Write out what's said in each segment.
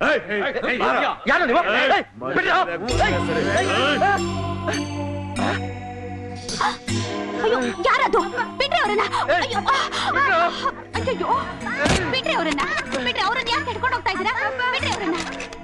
ಯಾರು ನೀವು ಏಯ್, ಬಿಡ್ರಿ. ಅಯ್ಯೋ ಯಾರದು ಬಿಡ್ರಿ ಅವರನ್ನ ಅಯ್ಯೋ ಅಯ್ಯೋ ಬಿಡ್ರಿ ಅವರನ್ನ ಬಿಡ್ರಿ ಅವರನ್ನ ಯಾಕೆ ಹಿಡ್ಕೊಂಡು ಹೋಗ್ತಾ ಇದ್ದೀರಾ ಬಿಡ್ರಿ ಅವರನ್ನ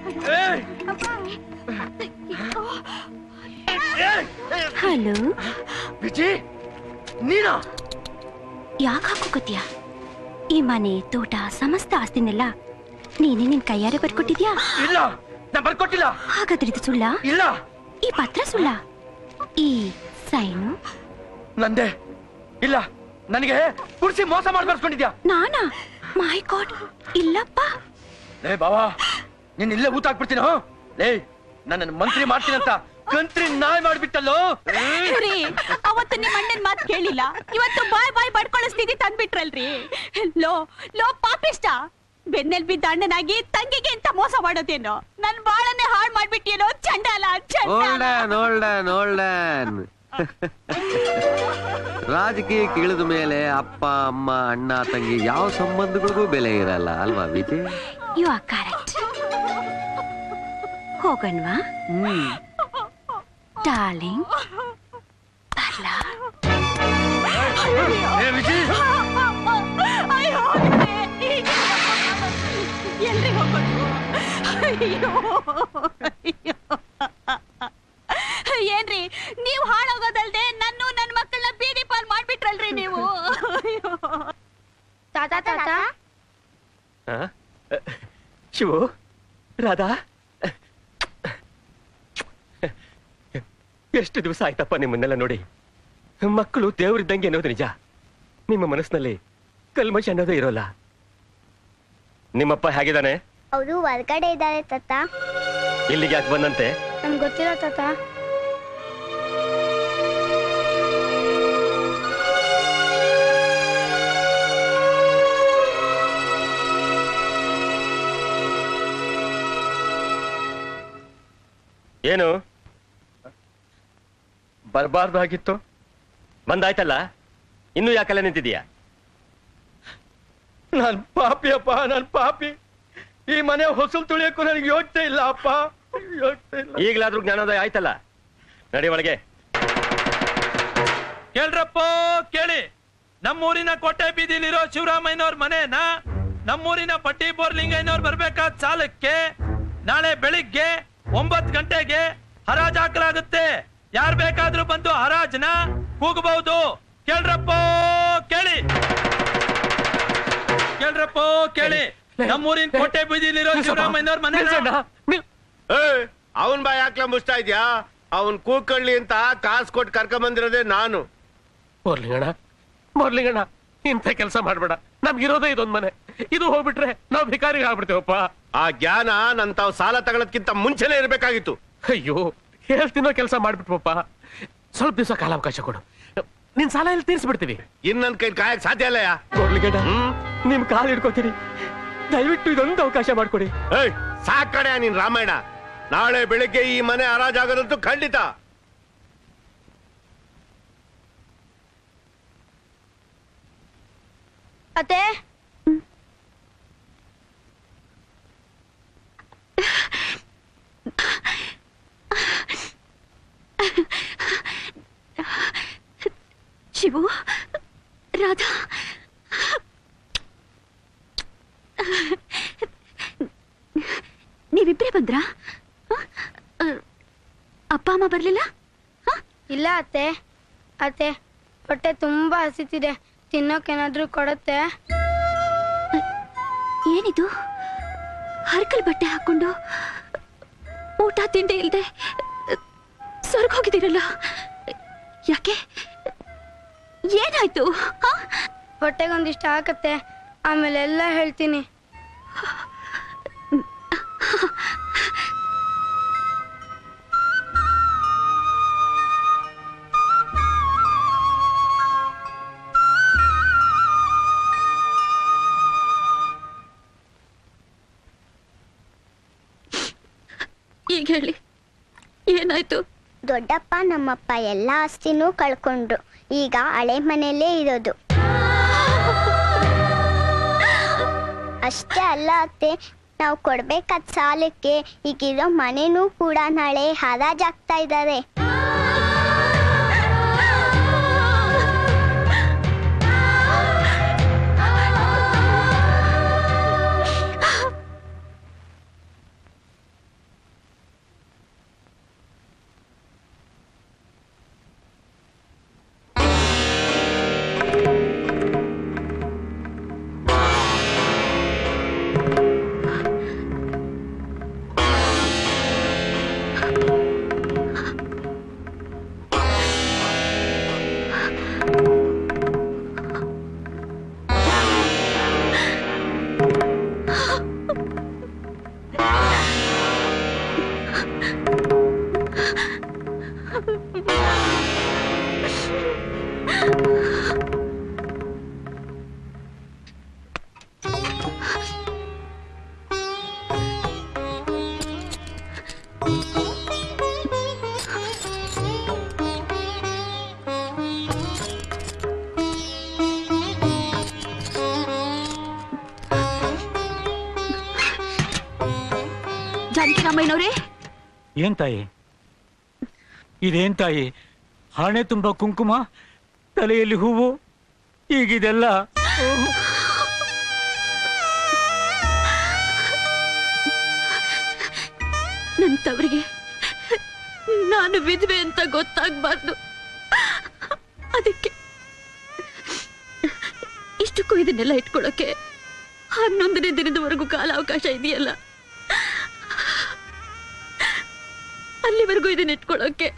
ಹಲೋ ವಿಜಿ ನೀನಾ ಯಾಕೆ ಹಾಕೋಕತ್ಯಾ ಈ ಮನೆ ತೋಟ ಸಮಸ್ತ ಆಸ್ತಿನೆಲ್ಲ ನೀನೇ ನಿನ್ ಕೈಯಾರೆ ಬರ್ಕೊಟ್ಟಿದ್ಯಾ ಇಲ್ಲ ನಾ ಬರ್ಕೊಟ್ಟಿಲ್ಲ ಹಾಗಾದ್ರೆ ಇದು ಸುಳ್ಳ ಇಲ್ಲ ಈ ಪತ್ರ ಸುಳ್ಳ ಈ ಸೈನು ನಂದೆ ಇಲ್ಲ ನನಗೆ ಕುರ್ಸಿ ಮೋಸ ಮಾಡಿ ಬರ್ಸ್ಕೊಂಡಿದ್ಯಾ ನಾನಾ ಮೈ ಗಾಡ್ ಇಲ್ಲಪ್ಪ ಲೇ ಬಾವಾ ನೀನ್ ಇಲ್ಲೇ ಊತ ಹಾಕ್ಬಿಡ್ತೀನಿ ಹೋ ಲೇ ನನ್ನ ಮಂತ್ರಿ ಮಾಡ್ತೀನಿ ಅಂತ ಕಂತ್ರಿ ನಾಯ್ ಮಾಡ್ಬಿಟ್ಟಲ್ಲೋ ರೀ ಅವತ್ತು ನಿಮ್ಮ ಅಣ್ಣನ್ ಮಾತು ಕೇಳಿಲ್ಲ ಇವತ್ತು ಬಾಯ್ ಬಾಯ್ ಬಡ್ಕೊಳ್ಳೋ ಸ್ಥಿತಿ ತಂದ್ಬಿಟ್ರಲ್ರಿ ಲೋ ಲೋ ಪಾಪಿಷ್ಟ ಬೆನ್ನೆಲ್ ಬಿದ್ದ ಅಣ್ಣನಾಗಿ ತಂಗಿಗೆ ಅಂತ ಮೋಸ ಮಾಡೋದೇನೋ ನನ್ ಬಾಳನ್ನೇ ಹಾಳು ಮಾಡ್ಬಿಟ್ಟಿಯೇನೋ ಚಂಡಾಲ ಚಂಡಾಲ ಓಲ್ಡನ್ ಓಲ್ಡನ್ ಓಲ್ಡನ್ ರಾಜಕೀಯಕ್ಕೆ ಇಳಿದ ಮೇಲೆ ಅಪ್ಪ ಅಮ್ಮ ಅಣ್ಣ ತಂಗಿ ಯಾವ ಸಂಬಂಧಗಳಿಗೂ ಬೆಲೆ ಇರಲ್ಲ ಅಲ್ವಾ ವಿಜಯ್ ಯು ಆರ್ ಕರೆಕ್ಟ್ ಹೋಗಣ್ವಾ ಡಾರ್ಲಿಂಗ್ ಬರ್ಲಾ ಏ ವಿಜಿ ಎಲ್ರಿ ಹೋಗೋದು ಅಯ್ಯೋ ಏನ್ರಿ ನೀವು ಹಾಳಾಗೋದಲ್ದೆ ನನ್ನ ನನ್ನ ಮಕ್ಕಳನ್ನ ಬೀದಿ ಪಾಲ್ ಮಾಡ್ಬಿಟ್ರಲ್ರಿ ನೀವು ತಾತ ತಾತ ಶಿವು ರಾಧಾ ಎಷ್ಟು ದಿವಸ ಆಯ್ತಪ್ಪ ನಿಮ್ಮನ್ನೆಲ್ಲ ನೋಡಿ ಮಕ್ಕಳು ದೇವರಿದ್ದಂಗೆ ಅನ್ನೋದು ನಿಜ ನಿಮ್ಮ ಮನಸ್ಸಿನಲ್ಲಿ ಕಲ್ಮಶ ಅನ್ನೋದೇ ಇರೋಲ್ಲ ನಿಮ್ಮಪ್ಪ ಹೇಗಿದ್ದಾನೆ ಅವರು ಹೊರಗಡೆ ಇದ್ದಾರೆ ತಾತ ಇಲ್ಲಿಗೆ ಯಾಕೆ ಬಂದಂತೆ ನಮ್ಗೆ ಗೊತ್ತಿಲ್ಲ ತಾತ ಏನು ಬರಬಾರ್ದಾಗಿತ್ತು ಬಂದಾಯ್ತಲ್ಲ ಇನ್ನೂ ಯಾಕೆಲ್ಲ ನಿಂತಿದೀಯಾ ನಾನ್ ಪಾಪಿ ಅಪ್ಪ ನಾನ್ ಪಾಪಿ ಈ ಮನೆ ಹೊಸಲು ತುಳಿಯಕ್ಕೂ ನನಗೆ ಯೋಚನೆ ಇಲ್ಲ ಅಪ್ಪ ಯೋಚನೆ ಇಲ್ಲ ಈಗಲಾದ್ರೂ ಜ್ಞಾನೋದಯ ಆಯ್ತಲ್ಲ ನಡಿ ಒಳಗೆ ಕೇಳ್ರಪ್ಪ ಕೇಳಿ ನಮ್ಮೂರಿನ ಕೋಟೆ ಬೀದಿಲಿರೋ ಶಿವರಾಮಯ್ಯನವ್ರ ಮನೆನ ನಮ್ಮೂರಿನ ಪಟ್ಟಿ ಬೋರ್ಲಿಂಗಯ್ಯನವ್ರು ಬರ್ಬೇಕಾದ ಸಾಲಕ್ಕೆ ನಾಳೆ ಬೆಳಿಗ್ಗೆ ಒಂಬತ್ ಗಂಟೆಗೆ ಹರಾಜ್ ಹಾಕಲಾಗುತ್ತೆ ಯಾರ್ ಬೇಕಾದ್ರೂ ಬಂದು ಹರಾಜ್ನ ಕೂಗಬಹುದು ಕೇಳ್ರಪ್ಪ ಕೇಳಿ ಕೇಳ್ರಪ್ಪ ಕೇಳಿ ನಮ್ಮೂರಿನ ಕೋಟೆ ಬೀದಿಲಿರೋ ಶಿವರಾಮಯ್ಯನವ್ರ ಮನೆ ಅವನ್ ಬಾಯ್ ಯಾಕ್ಲ ಮುಚ್ತಾ ಇದ್ಯಾ ಅವನ್ ಕೂಕಳ್ಳಿ ಅಂತ ಕಾಸು ಕೊಟ್ಟು ಕರ್ಕೊಂಡ್ ಬಂದಿರೋದೇ ನಾನು ಮೊರ್ಲಿಂಗಣ್ಣ ಮೊರ್ಲಿಂಗಣ್ಣ ಇಂಥ ಕೆಲಸ ಮಾಡ್ಬೇಡ ನಮ್ಗಿರೋದೇ ಇದೊಂದ್ ಮನೆ ಇದು ಹೋಗ್ಬಿಟ್ರೆ ನಾವ್ ಭಿಕಾರಿಗೆ ಆಗ್ಬಿಡ್ತೇವಪ್ಪ ಆ ಜ್ಞಾನ ನನ್ ತಾವ್ ಸಾಲ ತಗೊಳದ್ಕಿಂತ ಮುಂಚೆನೆ ಇರ್ಬೇಕಾಗಿತ್ತು ಅಯ್ಯೋ ಹೇಳ್ತಿನೋ ಕೆಲಸ ಮಾಡ್ಬಿಟ್ವಪ್ಪ ಸ್ವಲ್ಪ ದಿವಸ ಕಾಲಾವಕಾಶ ಕೊಡು ನಿನ್ ಸಾಲ ಎಲ್ಲ ತೀರ್ಸ್ಬಿಡ್ತೀವಿ ಇನ್ ನನ್ ಕೈ ಕಾಯಕ್ ಸಾಧ್ಯ ಇಲ್ಲ ಮೊರ್ಲಿಂಗಣ್ಣ ನಿಮ್ ಕಾಲ್ ಹಿಡ್ಕೋತೀನಿ ದಯವಿಟ್ಟು ಇದೊಂದು ಅವಕಾಶ ಮಾಡ್ಕೊಡಿ ಏಯ್ ಸಾಕಡೆ ನೀನ್ ರಾಮಾಯಣ ನಾಳೆ ಬೆಳಿಗ್ಗೆ ಈ ಮನೆ ಹರಾಜಾಗೋದಂತೂ ಖಂಡಿತ ಅತ್ತೆ ಶಿವು ರಾಧಾ ನೀವಿಬ್ರೇ ಬಂದ್ರಾ ಹ? ಅ, ಅಪ್ಪ ಅಮ್ಮ ಬರ್ಲಿಲ್ಲ ಇಲ್ಲ ಅತ್ತೆ ಅತ್ತೆ ಹೊಟ್ಟೆ ತುಂಬಾ ಹಸಿತಿದೆ ತಿನ್ನೋಕೇನಾದ್ರೂ ಕೊಡತ್ತೆ ಏನಿದು ಹರ್ಕಲ್ ಬಟ್ಟೆ ಹಾಕೊಂಡು ಊಟ ತಿಂಡಿ ಇಲ್ದೆ ಸ್ವರ್ಗ ಹೋಗಿದ್ದೀರಲ್ಲ ಯಾಕೆ ಏನಾಯ್ತು ಹ? ಹೊಟ್ಟೆಗೊಂದಿಷ್ಟು ಹಾಕತ್ತೆ ಆಮೇಲೆ ಎಲ್ಲ ಹೇಳ್ತೀನಿ ಈಗ ಹೇಳಿ ಏನಾಯ್ತು ದೊಡ್ಡಪ್ಪ ನಮ್ಮಪ್ಪ ಎಲ್ಲ ಆಸ್ತಿನೂ ಕಳ್ಕೊಂಡ್ರು ಈಗ ಹಳೆ ಮನೆಯಲ್ಲೇ ಇರೋದು ಅಷ್ಟೇ ಅಲ್ಲ ಅತ್ತೆ ನಾವು ಕೊಡ್ಬೇಕಾದ ಸಾಲಕ್ಕೆ ಈಗಿರೋ ಮನೆನೂ ಕೂಡ ನಾಳೆ ಹರಾಜಾಗ್ತಾ ಇದ್ದಾರೆ ಜಾನಕಿರಾಮಯ್ಯನವ್ರೆ ಏನ್ ತಾಯಿ ಇದೇನ್ ತಾಯಿ ಹಣೆ ತುಂಬ ಕುಂಕುಮ ತಲೆಯಲ್ಲಿ ಹೂವು ಈಗಿದೆಲ್ಲ ನನ್ನ ತವರಿಗೆ ನಾನು ವಿಧವೆ ಅಂತ ಗೊತ್ತಾಗ್ಬಾರ್ದು ಅದಕ್ಕೆ ಇಷ್ಟಕ್ಕೂ ಇದನ್ನೆಲ್ಲ ಇಟ್ಕೊಳ್ಳೋಕೆ ಹನ್ನೊಂದನೇ ದಿನದವರೆಗೂ ಕಾಲಾವಕಾಶ ಇದೆಯಲ್ಲ ಅಲ್ಲಿವರೆಗೂ ಇದನ್ನ ಇಟ್ಕೊಳ್ಳೋಕೆ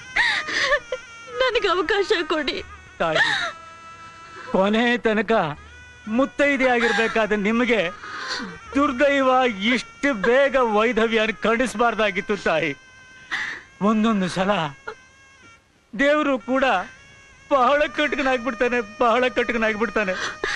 ನನಗೆ ಅವಕಾಶ ಕೊಡಿ ತಾಯಿ ಕೊನೆ ತನಕ ಮುತ್ತೈದೆ ಆಗಿರ್ಬೇಕಾದ ನಿಮಗೆ ದುರ್ದೈವ ಇಷ್ಟು ಬೇಗ ವೈಧವ್ಯ ಖಂಡಿಸಬಾರ್ದಾಗಿತ್ತು ತಾಯಿ ಒಂದೊಂದು ಸಲ ದೇವರು ಕೂಡ ಬಹಳ ಕಟ್ಕನಾಗ್ಬಿಡ್ತಾನೆ ಬಹಳ ಕಟ್ಕನಾಗ್ಬಿಡ್ತಾನೆ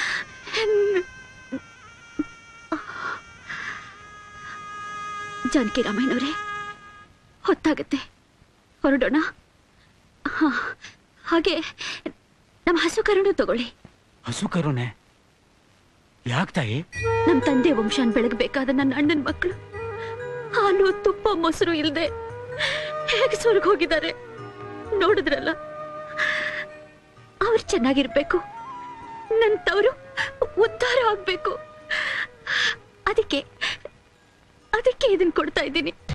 ಜಾನಕಿ ರಾಮಯ್ಯನವರೇ ಹೊತ್ತಾಗತ್ತೆ ಹೊರಡೋಣ ಹಾ, ಹಾಗೆ ನಮ್ಮ ಹಸು ಕರುಣು ತಗೊಳ್ಳಿ ಹಸು ಕರುಣೆ ಯಾಕೆ ತಾಯಿ ನಮ್ಮ ತಂದೆ ವಂಶನ್ ಬೆಳಗಬೇಕಾದ ನನ್ನ ಅಣ್ಣನ ಮಕ್ಕಳು ಹಾಲು ತುಪ್ಪ ಮೊಸರು ಇಲ್ದೆ ಹೇಗೆ ಸ್ವರ್ಗ ಹೋಗಿದ್ದಾರೆ ನೋಡಿದ್ರಲ್ಲ ಅವ್ರು ಚೆನ್ನಾಗಿರ್ಬೇಕು ನನ್ನ ತವರು ಉದ್ಧಾರ ಆಗ್ಬೇಕು ಅದಕ್ಕೆ ಅದಕ್ಕೆ ಇದನ್ನ ಕೊಡ್ತಾ ಇದ್ದೀನಿ